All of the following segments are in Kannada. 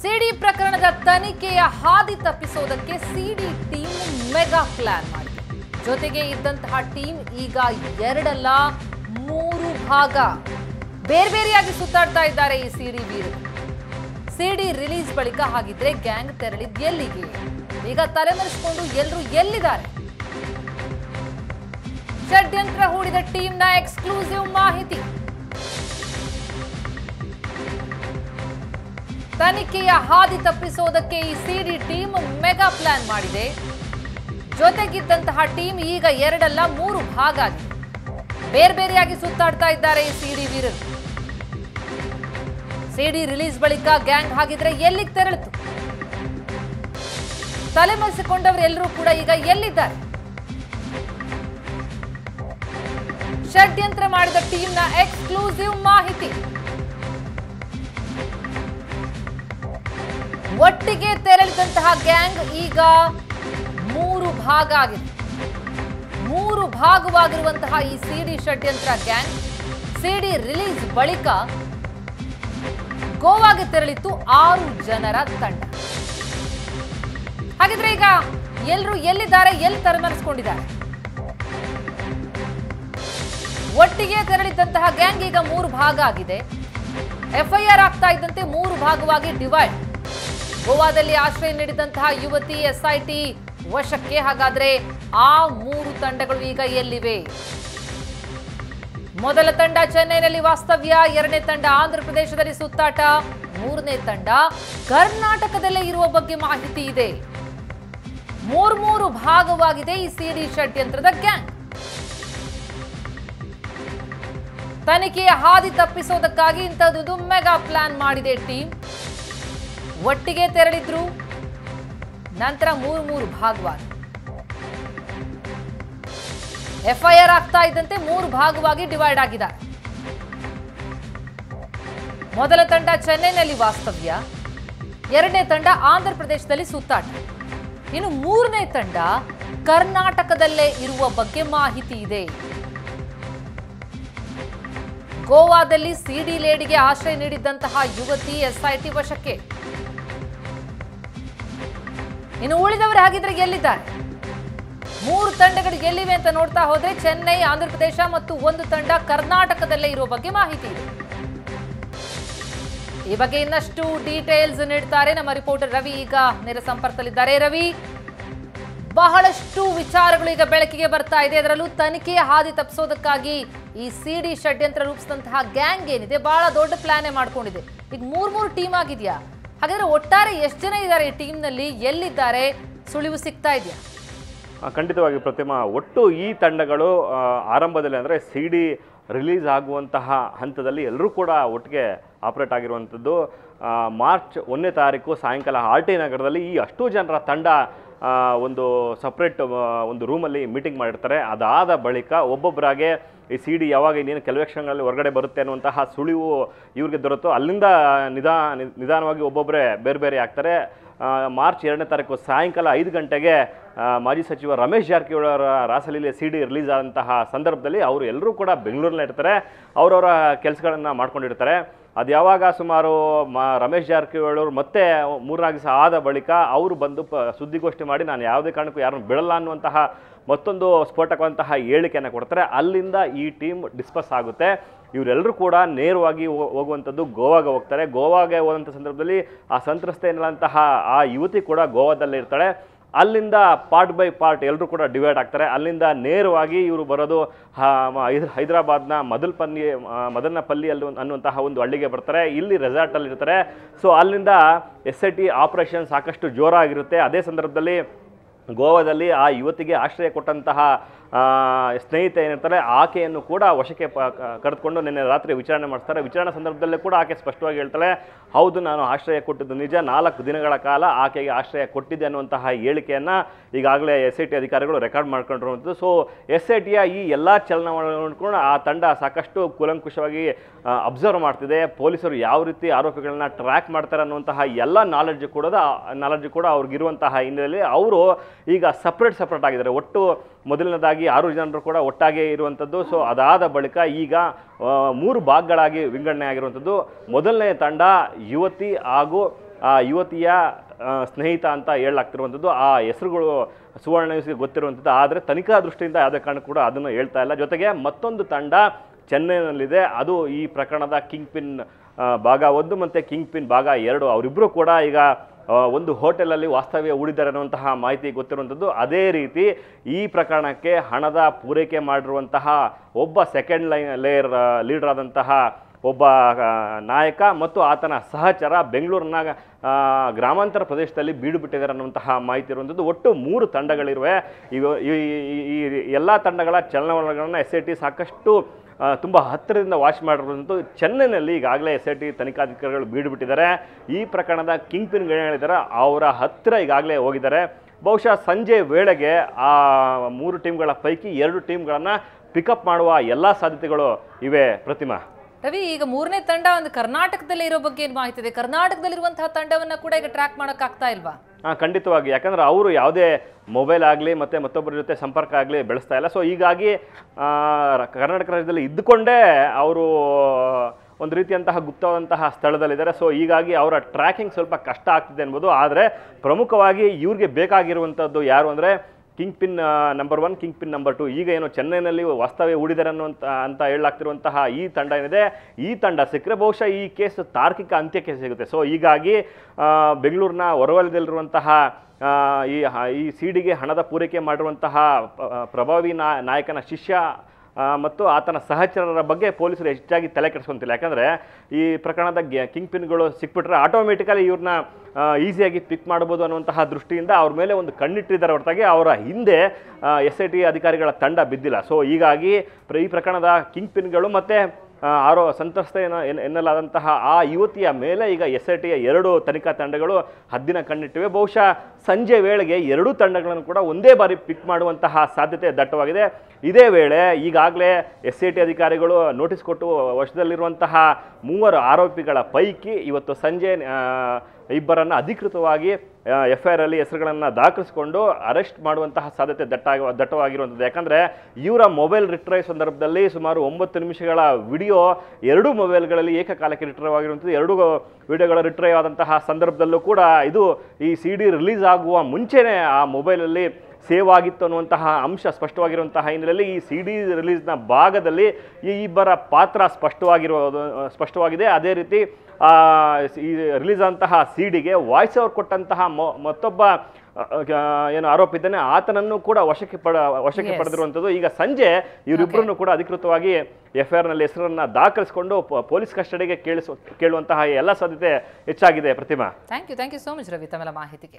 ಸಿಡಿ ಪ್ರಕರಣದ ತನಿಖೆಯ ಹಾದಿ ತಪ್ಪಿಸೋದಕ್ಕೆ ಸಿಡಿ ಟೀಮ್ ಮೆಗಾ ಪ್ಲಾನ್ ಮಾಡಿದೆ ಜೊತೆಗೆ ಇದ್ದಂತಹ ಟೀಮ್ ಈಗ ಎರಡಲ್ಲ ಮೂರು ಭಾಗ ಬೇರೆ ಬೇರೆಯಾಗಿ ಸುತ್ತಾಡ್ತಾ ಇದ್ದಾರೆ ಈ ಸಿಡಿ ವೀರರು ಸಿಡಿ ರಿಲೀಸ್ ಬಳಿಕ ಹಾಗಿದ್ರೆ ಗ್ಯಾಂಗ್ ತೆರಳಿದ್ ಎಲ್ಲಿಗೆ ಈಗ ತಲೆಮರೆಸಿಕೊಂಡು ಎಲ್ಲರೂ ಎಲ್ಲಿದ್ದಾರೆ ಷಡ್ಯಂತ್ರ ಹೂಡಿದ ಟೀಮ್ನ ಎಕ್ಸ್ಕ್ಲೂಸಿವ್ ಮಾಹಿತಿ ತನಿಖೆಯ ಹಾದಿ ತಪ್ಪಿಸೋದಕ್ಕೆ ಈ ಸಿಡಿ ಟೀಮ್ ಮೆಗಾ ಪ್ಲಾನ್ ಮಾಡಿದೆ ಜೊತೆಗಿದ್ದಂತಹ ಟೀಮ್ ಈಗ ಎರಡಲ್ಲ ಮೂರು ಭಾಗ ಆಗಿದೆ ಬೇರೆ ಬೇರೆಯಾಗಿ ಸುತ್ತಾಡ್ತಾ ಇದ್ದಾರೆ ಈ ಸಿಡಿ ವೀರರು ಸಿಡಿ ರಿಲೀಸ್ ಬಳಿಕ ಗ್ಯಾಂಗ್ ಹಾಗಿದ್ರೆ ಎಲ್ಲಿಗೆ ತೆರಳಿತು ತಲೆಮರೆಸಿಕೊಂಡವರೆಲ್ಲರೂ ಕೂಡ ಈಗ ಎಲ್ಲಿದ್ದಾರೆ ಷಡ್ಯಂತ್ರ ಮಾಡಿದ ಟೀಮ್ನ ಎಕ್ಸ್ಕ್ಲೂಸಿವ್ ಮಾಹಿತಿ ಒಟ್ಟಿಗೆ ತೆರಳಿದಂತಹ ಗ್ಯಾಂಗ್ ಈಗ ಮೂರು ಭಾಗ ಆಗಿದೆ ಮೂರು ಭಾಗವಾಗಿರುವಂತಹ ಈ ಸಿಡಿ ಷಡ್ಯಂತ್ರ ಗ್ಯಾಂಗ್ ಸಿಡಿ ರಿಲೀಸ್ ಬಳಿಕ ಗೋವಾಗೆ ತೆರಳಿತ್ತು ಆರು ಜನರ ತಂಡ ಹಾಗಿದ್ರೆ ಈಗ ಎಲ್ಲರೂ ಎಲ್ಲಿದ್ದಾರೆ ಎಲ್ಲಿ ತಲೆಮರೆಸ್ಕೊಂಡಿದ್ದಾರೆ ಒಟ್ಟಿಗೆ ತೆರಳಿದ್ದಂತಹ ಗ್ಯಾಂಗ್ ಈಗ ಮೂರು ಭಾಗ ಆಗಿದೆ ಎಫ್ಐಆರ್ ಆಗ್ತಾ ಇದ್ದಂತೆ ಮೂರು ಭಾಗವಾಗಿ ಡಿವೈಡ್ ಗೋವಾದಲ್ಲಿ ಆಶ್ರಯ ನೀಡಿದಂತಹ ಯುವತಿ ಎಸ್ಐಟಿ ವಶಕ್ಕೆ ಹಾಗಾದ್ರೆ ಆ ಮೂರು ತಂಡಗಳು ಈಗ ಎಲ್ಲಿವೆ ಮೊದಲ ತಂಡ ಚೆನ್ನೈನಲ್ಲಿ ವಾಸ್ತವ್ಯ ಎರಡನೇ ತಂಡ ಆಂಧ್ರ ಪ್ರದೇಶದಲ್ಲಿ ಸುತ್ತಾಟ ಮೂರನೇ ತಂಡ ಕರ್ನಾಟಕದಲ್ಲೇ ಇರುವ ಬಗ್ಗೆ ಮಾಹಿತಿ ಇದೆ ಮೂರ್ ಮೂರು ಭಾಗವಾಗಿದೆ ಈ ಸಿಡಿ ಷಡ್ಯಂತ್ರದ ಗ್ಯಾಂಗ್ ತನಿಖೆಯ ಹಾದಿ ತಪ್ಪಿಸೋದಕ್ಕಾಗಿ ಇಂಥದ್ದು ಮೆಗಾ ಪ್ಲಾನ್ ಮಾಡಿದೆ ಟೀಮ್ ಒಟ್ಟಿಗೆ ತೆರಳಿದ್ರು ನಂತರ ಮೂರು ಮೂರು ಭಾಗವಾಗಿ ಎಫ್ಐಆರ್ ಆಗ್ತಾ ಇದ್ದಂತೆ ಮೂರು ಭಾಗವಾಗಿ ಡಿವೈಡ್ ಆಗಿದ್ದಾರೆ ಮೊದಲ ತಂಡ ಚೆನ್ನೈನಲ್ಲಿ ವಾಸ್ತವ್ಯ ಎರಡನೇ ತಂಡ ಆಂಧ್ರ ಪ್ರದೇಶದಲ್ಲಿ ಸುತ್ತಾಟ ಇನ್ನು ಮೂರನೇ ತಂಡ ಕರ್ನಾಟಕದಲ್ಲೇ ಇರುವ ಬಗ್ಗೆ ಮಾಹಿತಿ ಇದೆ ಗೋವಾದಲ್ಲಿ ಸಿಡಿ ಲೇಡಿಗೆ ಆಶ್ರಯ ನೀಡಿದ್ದಂತಹ ಯುವತಿ ಎಸ್ಐಟಿ ವಶಕ್ಕೆ ಇನ್ನು ಉಳಿದವರು ಹಾಗಿದ್ರೆ ಎಲ್ಲಿದ್ದಾರೆ ಮೂರು ತಂಡಗಳು ಎಲ್ಲಿವೆ ಅಂತ ನೋಡ್ತಾ ಹೋದ್ರೆ ಚೆನ್ನೈ ಆಂಧ್ರ ಪ್ರದೇಶ ಮತ್ತು ಒಂದು ತಂಡ ಕರ್ನಾಟಕದಲ್ಲೇ ಇರುವ ಬಗ್ಗೆ ಮಾಹಿತಿ ಇದೆ ಈ ಬಗ್ಗೆ ಇನ್ನಷ್ಟು ಡೀಟೇಲ್ಸ್ ನೀಡ್ತಾರೆ ನಮ್ಮ ರಿಪೋರ್ಟರ್ ರವಿ ಈಗ ನೇರ ಸಂಪರ್ಕದಲ್ಲಿದ್ದಾರೆ ರವಿ ಬಹಳಷ್ಟು ವಿಚಾರಗಳು ಈಗ ಬೆಳಕಿಗೆ ಬರ್ತಾ ಇದೆ ಅದರಲ್ಲೂ ತನಿಖೆಯ ಹಾದಿ ತಪ್ಪಿಸೋದಕ್ಕಾಗಿ ಈ ಸಿಡಿ ಷಡ್ಯಂತ್ರ ರೂಪಿಸಿದಂತಹ ಗ್ಯಾಂಗ್ ಏನಿದೆ ಬಹಳ ದೊಡ್ಡ ಪ್ಲಾನೇ ಮಾಡ್ಕೊಂಡಿದೆ ಈಗ ಮೂರ್ ಮೂರು ಟೀಮ್ ಆಗಿದೆಯಾ ಹಾಗಾದ್ರೆ ಒಟ್ಟಾರೆ ಎಷ್ಟು ಜನ ಇದ್ದಾರೆ ಈ ಟೀಮ್ನಲ್ಲಿ ಎಲ್ಲಿದ್ದಾರೆ ಸುಳಿವು ಸಿಗ್ತಾ ಇದೆಯಾ ಆ, ಖಂಡಿತವಾಗಿ ಪ್ರತಿಮಾ ಒಟ್ಟು ಈ ತಂಡಗಳು ಆ, ಆರಂಭದಲ್ಲಿ ಅಂದರೆ ಸಿ ಡಿ ರಿಲೀಸ್ ಆಗುವಂತಹ ಹಂತದಲ್ಲಿ ಎಲ್ಲರೂ ಕೂಡ ಒಟ್ಟಿಗೆ ಆಪ್ರೇಟ್ ಆಗಿರುವಂಥದ್ದು ಆ, ಮಾರ್ಚ್ ಒಂದನೇ ತಾರೀಕು ಸಾಯಂಕಾಲ ಆರ್ ಟಿ ನಗರದಲ್ಲಿ ಈ ಅಷ್ಟು ಜನರ ತಂಡ ಆ, ಒಂದು ಸಪ್ರೇಟ್ ಒಂದು ರೂಮಲ್ಲಿ ಮೀಟಿಂಗ್ ಮಾಡಿರ್ತಾರೆ ಅದಾದ ಬಳಿಕ ಒಬ್ಬೊಬ್ಬರಾಗೆ ಈ ಸಿ ಡಿ ಯಾವಾಗ ಇನ್ನೇನು ಕೆಲವೇ ಕ್ಷಣಗಳಲ್ಲಿ ಹೊರಗಡೆ ಬರುತ್ತೆ ಅನ್ನುವಂತಹ ಸುಳಿವು ಇವ್ರಿಗೆ ದೊರೆತು ಅಲ್ಲಿಂದ ನಿಧಾ ನಿಧಾನವಾಗಿ ಒಬ್ಬೊಬ್ಬರೇ ಬೇರೆ ಬೇರೆ ಆಗ್ತಾರೆ ಆ, ಮಾರ್ಚ್ ಎರಡನೇ ತಾರೀಕು ಸಾಯಂಕಾಲ ಐದು ಗಂಟೆಗೆ ಆ, ಮಾಜಿ ಸಚಿವ ರಮೇಶ್ ಜಾರಕಿಹೊಳಿ ಅವರ ರಾಸಲೀಲೆ ಸಿ ಡಿ ರಿಲೀಸ್ ಆದಂತಹ ಸಂದರ್ಭದಲ್ಲಿ ಅವರು ಎಲ್ಲರೂ ಕೂಡ ಬೆಂಗಳೂರಲ್ಲಿ ಇರ್ತಾರೆ ಅವರವರ ಕೆಲಸಗಳನ್ನು ಮಾಡ್ಕೊಂಡಿರ್ತಾರೆ ಅದು ಯಾವಾಗ ಸುಮಾರು ಮ ರಮೇಶ್ ಜಾರಕಿಹೊಳಿ ಅವರು ಮತ್ತೆ ಮೂರ್ನಾಲ್ಕು ದಿವಸ ಆದ ಬಳಿಕ ಅವರು ಬಂದು ಪ ಸುದ್ದಿಗೋಷ್ಠಿ ಮಾಡಿ ನಾನು ಯಾವುದೇ ಕಾರಣಕ್ಕೂ ಯಾರನ್ನು ಬಿಡಲ್ಲ ಅನ್ನುವಂತಹ ಮತ್ತೊಂದು ಸ್ಫೋಟಕವಂತಹ ಹೇಳಿಕೆಯನ್ನು ಕೊಡ್ತಾರೆ ಅಲ್ಲಿಂದ ಈ ಟೀಮ್ ಡಿಸ್ಪಸ್ ಆಗುತ್ತೆ ಇವರೆಲ್ಲರೂ ಕೂಡ ನೇರವಾಗಿ ಹೋ- ಹೋಗುವಂಥದ್ದು ಗೋವಾಗೆ ಹೋಗ್ತಾರೆ ಗೋವಾಗೆ ಹೋದಂಥ ಸಂದರ್ಭದಲ್ಲಿ ಆ ಸಂತ್ರಸ್ತೆ ಎನ್ನುವಂತಹ ಆ ಯುವತಿ ಕೂಡ ಗೋವಾದಲ್ಲೇ ಇರ್ತಾಳೆ ಅಲ್ಲಿಂದ ಪಾರ್ಟ್ ಬೈ ಪಾರ್ಟ್ ಎಲ್ಲರೂ ಕೂಡ ಡಿವೈಡ್ ಆಗ್ತಾರೆ ಅಲ್ಲಿಂದ ನೇರವಾಗಿ ಇವರು ಬರೋದು ಹ- ಮ- ಹೈದ್- ಹೈದರಾಬಾದ್ನ ಮದಲ್ಪಲ್ಲಿ ಮದನಪಲ್ಲಿ ಅಲ್ಲಿ ಒಂದು- ಅನ್ನುವಂತಹ ಒಂದು ಹಳ್ಳಿಗೆ ಬರ್ತಾರೆ ಇಲ್ಲಿ ರೆಸಾರ್ಟಲ್ಲಿ ಇರ್ತಾರೆ ಸೊ ಅಲ್ಲಿಂದ ಎಸ್ ಐ ಟಿ ಆಪರೇಷನ್ ಸಾಕಷ್ಟು ಜೋರಾಗಿರುತ್ತೆ ಅದೇ ಸಂದರ್ಭದಲ್ಲಿ ಗೋವಾದಲ್ಲಿ ಆ ಯುವತಿಗೆ ಆಶ್ರಯ ಕೊಟ್ಟಂತಹ ಆ, ಸ್ನೇಹಿತೆ ಏನಿರ್ತಾರೆ ಆಕೆಯನ್ನು ಕೂಡ ವಶಕ್ಕೆ ಪ ಕ- ಕರೆದುಕೊಂಡು ನಿನ್ನೆ ರಾತ್ರಿ ವಿಚಾರಣೆ ಮಾಡಿಸ್ತಾರೆ ವಿಚಾರಣೆ ಸಂದರ್ಭದಲ್ಲೇ ಕೂಡ ಆಕೆ ಸ್ಪಷ್ಟವಾಗಿ ಹೇಳ್ತಾಳೆ ಹೌದು ನಾನು ಆಶ್ರಯ ಕೊಟ್ಟಿದ್ದು ನಿಜ ನಾಲ್ಕು ದಿನಗಳ ಕಾಲ ಆಕೆಗೆ ಆಶ್ರಯ ಕೊಟ್ಟಿದ್ದೆ ಅನ್ನುವಂತಹ ಹೇಳಿಕೆಯನ್ನು ಈಗಾಗಲೇ ಎಸ್ ಐ ಟಿ ಅಧಿಕಾರಿಗಳು ರೆಕಾರ್ಡ್ ಮಾಡ್ಕೊಂಡಿರುವಂಥದ್ದು ಸೊ ಎಸ್ ಐ ಟಿಯ ಈ ಎಲ್ಲ ಚಲನವಲನಗಳನ್ನು ನೋಡ್ಕೊಂಡು ಆ ತಂಡ ಸಾಕಷ್ಟು ಕೂಲಂಕುಷವಾಗಿ ಅಬ್ಸರ್ವ್ ಮಾಡ್ತಿದೆ ಪೊಲೀಸರು ಯಾವ ರೀತಿ ಆರೋಪಿಗಳನ್ನ ಟ್ರ್ಯಾಕ್ ಮಾಡ್ತಾರೆ ಅನ್ನುವಂತಹ ಎಲ್ಲ ನಾಲೆಡ್ಜ್ ಕೂಡ ನಾಲೆಡ್ಜ್ ಕೂಡ ಅವ್ರಿಗಿರುವಂತಹ ಹಿನ್ನೆಲೆಯಲ್ಲಿ ಅವರು ಈಗ ಸಪ್ರೇಟ್ ಸಪ್ರೇಟ್ ಆಗಿದ್ದಾರೆ ಒಟ್ಟು ಮೊದಲನೇದಾಗಿ ಆರು ಜನರು ಕೂಡ ಒಟ್ಟಾಗೆ ಇರುವಂಥದ್ದು ಸೊ ಅದಾದ ಬಳಿಕ ಈಗ ಆ, ಮೂರು ಭಾಗಗಳಾಗಿ ವಿಂಗಡಣೆ ಆಗಿರುವಂಥದ್ದು ಮೊದಲನೇ ತಂಡ ಯುವತಿ ಹಾಗೂ ಆ ಯುವತಿಯ ಆ, ಸ್ನೇಹಿತ ಅಂತ ಹೇಳಲಾಗ್ತಿರುವಂಥದ್ದು ಆ ಹೆಸರುಗಳು ಸುವರ್ಣ ನ್ಯೂಸ್ಗೆ ಗೊತ್ತಿರುವಂಥದ್ದು ಆದರೆ ತನಿಖಾ ದೃಷ್ಟಿಯಿಂದ ಯಾವುದೇ ಕಾರಣಕ್ಕೂ ಕೂಡ ಅದನ್ನು ಹೇಳ್ತಾ ಇಲ್ಲ ಜೊತೆಗೆ ಮತ್ತೊಂದು ತಂಡ ಚೆನ್ನೈನಲ್ಲಿದೆ ಅದು ಈ ಪ್ರಕರಣದ ಕಿಂಗ್ ಪಿನ್ ಆ, ಭಾಗ ಒಂದು ಮತ್ತು ಕಿಂಗ್ ಪಿನ್ ಭಾಗ ಎರಡು ಅವರಿಬ್ಬರು ಕೂಡ ಈಗ ಆ, ಒಂದು ಹೋಟೆಲಲ್ಲಿ ವಾಸ್ತವ್ಯ ಹೂಡಿದ್ದಾರೆ ಅನ್ನುವಂತಹ ಮಾಹಿತಿ ಗೊತ್ತಿರುವಂಥದ್ದು ಅದೇ ರೀತಿ ಈ ಪ್ರಕರಣಕ್ಕೆ ಹಣದ ಪೂರೈಕೆ ಮಾಡಿರುವಂತಹ ಒಬ್ಬ ಸೆಕೆಂಡ್ ಲೈನ್ ಲೇಯರ್ ಲೀಡರ್ ಆದಂತಹ ಒಬ್ಬ ಆ, ನಾಯಕ ಮತ್ತು ಆತನ ಸಹಚರ ಬೆಂಗಳೂರಿನ ಆ, ಗ್ರಾಮಾಂತರ ಪ್ರದೇಶದಲ್ಲಿ ಬೀಡು ಬಿಟ್ಟಿದ್ದಾರೆ ಅನ್ನುವಂತಹ ಮಾಹಿತಿ ಇರುವಂಥದ್ದು ಒಟ್ಟು ಮೂರು ತಂಡಗಳಿರುವೆ ಇವು ಈ ಈ- ಈ ಎಲ್ಲ ತಂಡಗಳ ಚಲನವಲನಗಳನ್ನು ಎಸ್ ಐ ಟಿ ಸಾಕಷ್ಟು ಆ, ತುಂಬ ಹತ್ತಿರದಿಂದ ವಾಚ್ ಮಾಡಿರುವಂಥದ್ದು ಚೆನ್ನೈನಲ್ಲಿ ಈಗಾಗಲೇ ಎಸ್ ಐ ಟಿ ತನಿಖಾಧಿಕಾರಿಗಳು ಬೀಡು ಬಿಟ್ಟಿದ್ದಾರೆ ಈ ಪ್ರಕರಣದ ಕಿಂಗ್ ಪಿನ್ ಹೇಳಿದ್ದಾರೆ ಅವರ ಹತ್ತಿರ ಈಗಾಗಲೇ ಹೋಗಿದ್ದಾರೆ ಬಹುಶಃ ಸಂಜೆ ವೇಳೆಗೆ ಆ ಮೂರು ಟೀಮ್ಗಳ ಪೈಕಿ ಎರಡು ಟೀಮ್ಗಳನ್ನು ಪಿಕಪ್ ಮಾಡುವ ಎಲ್ಲ ಸಾಧ್ಯತೆಗಳು ಇವೆ ಪ್ರತಿಮಾ ರವಿ ಈಗ ಮೂರನೇ ತಂಡ ಒಂದು ಕರ್ನಾಟಕದಲ್ಲಿ ಇರೋ ಬಗ್ಗೆ ಏನು ಮಾಹಿತಿ ಇದೆ ಕರ್ನಾಟಕದಲ್ಲಿರುವಂತಹ ತಂಡವನ್ನ ಕೂಡ ಈಗ ಟ್ರ್ಯಾಕ್ ಮಾಡಕ್ ಆಗ್ತಾ ಇಲ್ವಾ ಹಾಂ ಖಂಡಿತವಾಗಿ ಯಾಕಂದ್ರೆ ಅವರು ಯಾವುದೇ ಮೊಬೈಲ್ ಆಗಲಿ ಮತ್ತು ಮತ್ತೊಬ್ಬರ ಜೊತೆ ಸಂಪರ್ಕ ಆಗಲಿ ಬೆಳೆಸ್ತಾ ಇಲ್ಲ ಸೊ ಹೀಗಾಗಿ ಆ, ರ- ಕರ್ನಾಟಕ ರಾಜ್ಯದಲ್ಲಿ ಇದ್ದುಕೊಂಡೇ ಅವರು ಒಂದು ರೀತಿಯಂತಹ ಗುಪ್ತವಾದಂತಹ ಸ್ಥಳದಲ್ಲಿದ್ದಾರೆ ಸೊ ಹೀಗಾಗಿ ಅವರ ಟ್ರ್ಯಾಕಿಂಗ್ ಸ್ವಲ್ಪ ಕಷ್ಟ ಆಗ್ತಿದೆ ಅನ್ಬೋದು ಆದರೆ ಪ್ರಮುಖವಾಗಿ ಇವ್ರಿಗೆ ಬೇಕಾಗಿರುವಂಥದ್ದು ಯಾರು ಅಂದರೆ kingpin number one kingpin number two ಈಗ ಏನು ಚೆನ್ನೈನಲ್ಲಿ ವಾಸ್ತವ್ಯ ಹೂಡಿದ್ದಾರೆ ಅನ್ನುವಂಥ ಅಂತ ಹೇಳಲಾಗ್ತಿರುವಂತಹ ಈ ತಂಡ ಏನಿದೆ ಈ ತಂಡ ಸಿಕ್ಕರೆ ಬಹುಶಃ ಈ ಕೇಸ್ ತಾರ್ಕಿಕ ಅಂತ್ಯಕ್ಕೆ ಸಿಗುತ್ತೆ ಸೊ ಹೀಗಾಗಿ ಆ, ಬೆಂಗಳೂರಿನ ಹೊರವಲಯದಲ್ಲಿರುವಂತಹ ಆ, ಈ ಹ- ಈ ಸಿಡಿಗೆ ಹಣದ ಪೂರೈಕೆ ಮಾಡಿರುವಂತಹ ಪ- ಪ್ರಭಾವಿ ನಾ ನಾಯಕನ ಶಿಷ್ಯ ಆ, ಮತ್ತು ಆತನ ಸಹಚರರ ಬಗ್ಗೆ ಪೊಲೀಸರು ಹೆಚ್ಚಾಗಿ ತಲೆ ಕೆಡಿಸ್ಕೊಂತಿಲ್ಲ ಯಾಕಂದರೆ ಈ ಪ್ರಕರಣದ ಗೆ- ಕಿಂಗ್ ಪಿನ್ಗಳು ಸಿಕ್ಬಿಟ್ರೆ ಆಟೋಮೆಟಿಕಲಿ ಇವ್ರನ್ನ ಈಸಿಯಾಗಿ ಪಿಕ್ ಮಾಡ್ಬೋದು ಅನ್ನುವಂತಹ ದೃಷ್ಟಿಯಿಂದ ಅವ್ರ ಮೇಲೆ ಒಂದು ಕಣ್ಣಿಟ್ಟಿದ್ದಾರೆ ಹೊರತಾಗಿ ಅವರ ಹಿಂದೆ ಎಸ್ ಐ ಟಿ ಅಧಿಕಾರಿಗಳ ತಂಡ ಬಿದ್ದಿಲ್ಲ ಸೊ ಹೀಗಾಗಿ ಪ್ರ- ಈ ಪ್ರಕರಣದ ಕಿಂಗ್ ಪಿನ್ಗಳು ಮತ್ತು ಆ, ಆರೋ ಸಂತ್ರಸ್ತ ಏನ ಎನ್- ಎನ್ನಲಾದಂತಹ ಆ ಯುವತಿಯ ಮೇಲೆ ಈಗ ಎಸ್ ಐ ಟಿಯ ಎರಡು ತನಿಖಾ ತಂಡಗಳು ಹದ್ದಿನ ಕಣ್ಣಿಟ್ಟಿವೆ ಬಹುಶಃ ಸಂಜೆ ವೇಳೆಗೆ ಎರಡೂ ತಂಡಗಳನ್ನು ಕೂಡ ಒಂದೇ ಬಾರಿ ಪಿಕ್ ಮಾಡುವಂತಹ ಸಾಧ್ಯತೆ ದಟ್ಟವಾಗಿದೆ ಇದೇ ವೇಳೆ ಈಗಾಗಲೇ ಎಸ್ ಐ ಟಿ ಅಧಿಕಾರಿಗಳು ನೋಟಿಸ್ ಕೊಟ್ಟು ವಶದಲ್ಲಿರುವಂತಹ ಮೂವರು ಆರೋಪಿಗಳ ಪೈಕಿ ಇವತ್ತು ಸಂಜೆ ಆ, ಇಬ್ಬರನ್ನು ಅಧಿಕೃತವಾಗಿ ಎಫ್ ಐ ಆರಲ್ಲಿ ಹೆಸರುಗಳನ್ನು ದಾಖಲಿಸಿಕೊಂಡು ಅರೆಸ್ಟ್ ಮಾಡುವಂತಹ ಸಾಧ್ಯತೆ ದಟ್ಟಾಗಿ ದಟ್ಟವಾಗಿರುವಂಥದ್ದು ಯಾಕಂದರೆ ಇವರ ಮೊಬೈಲ್ ರಿಟ್ರೈ ಸಂದರ್ಭದಲ್ಲಿ ಸುಮಾರು ಒಂಬತ್ತು ನಿಮಿಷಗಳ ವಿಡಿಯೋ ಎರಡೂ ಮೊಬೈಲ್ಗಳಲ್ಲಿ ಏಕಕಾಲಕ್ಕೆ ರಿಟ್ರೈವ್ ಆಗಿರುವಂಥದ್ದು ಎರಡೂ ವಿಡಿಯೋಗಳ ರಿಟ್ರೈವ್ ಆದಂತಹ ಸಂದರ್ಭದಲ್ಲೂ ಕೂಡ ಇದು ಈ ಸಿ ಡಿ ರಿಲೀಸ್ ಆಗುವ ಮುಂಚೆನೇ ಆ ಮೊಬೈಲಲ್ಲಿ ಸೇವ್ ಆಗಿತ್ತು ಅನ್ನುವಂತಹ ಅಂಶ ಸ್ಪಷ್ಟವಾಗಿರುವಂತಹ ಹಿನ್ನೆಲೆಯಲ್ಲಿ ಈ ಸಿ ಡಿ ರಿಲೀಸ್ನ ಭಾಗದಲ್ಲಿ ಈ ಇಬ್ಬರ ಪಾತ್ರ ಸ್ಪಷ್ಟವಾಗಿರೋದು ಸ್ಪಷ್ಟವಾಗಿದೆ ಅದೇ ರೀತಿ ಆ, ಈ ರಿಲೀಸ್ ಅಂತಹ ಸಿ ಡಿಗೆ ವಾಯ್ಸ್ ಓವರ್ ಕೊಟ್ಟಂತಹ ಮೊ- ಮತ್ತೊಬ್ಬ ಆ, ಆ, ಏನು ಆರೋಪ ಇದ್ದಾನೆ ಆತನನ್ನು ಕೂಡ ವಶಕ್ಕೆ ಪಡ ವಶಕ್ಕೆ Yes. ಪಡೆದಿರುವಂಥದ್ದು ಈಗ ಸಂಜೆ ಇವರಿಬ್ಬರನ್ನು ಕೂಡ ಅಧಿಕೃತವಾಗಿ ಎಫ್ ಐ ಆರ್ನಲ್ಲಿ ಹೆಸರನ್ನು ದಾಖಲಿಸಿಕೊಂಡು ಪ- ಪೊಲೀಸ್ ಕಸ್ಟಡಿಗೆ ಕೇಳಿಸು ಕೇಳುವಂತಹ ಎಲ್ಲ ಸಾಧ್ಯತೆ ಹೆಚ್ಚಾಗಿದೆ Pratima thank you thank you so much Ravi ತಮ್ಮೆಲ್ಲ ಮಾಹಿತಿಗೆ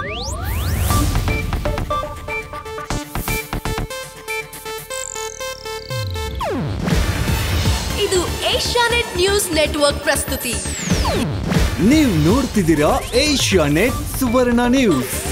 ಇದು ಏಷ್ಯಾನೆಟ್ ನ್ಯೂಸ್ ನೆಟ್ವರ್ಕ್ ಪ್ರಸ್ತುತಿ ನೀವು ನೋಡ್ತಿದ್ದೀರಾ ಏಷ್ಯಾ ನೆಟ್ ಸುವರ್ಣ ನ್ಯೂಸ್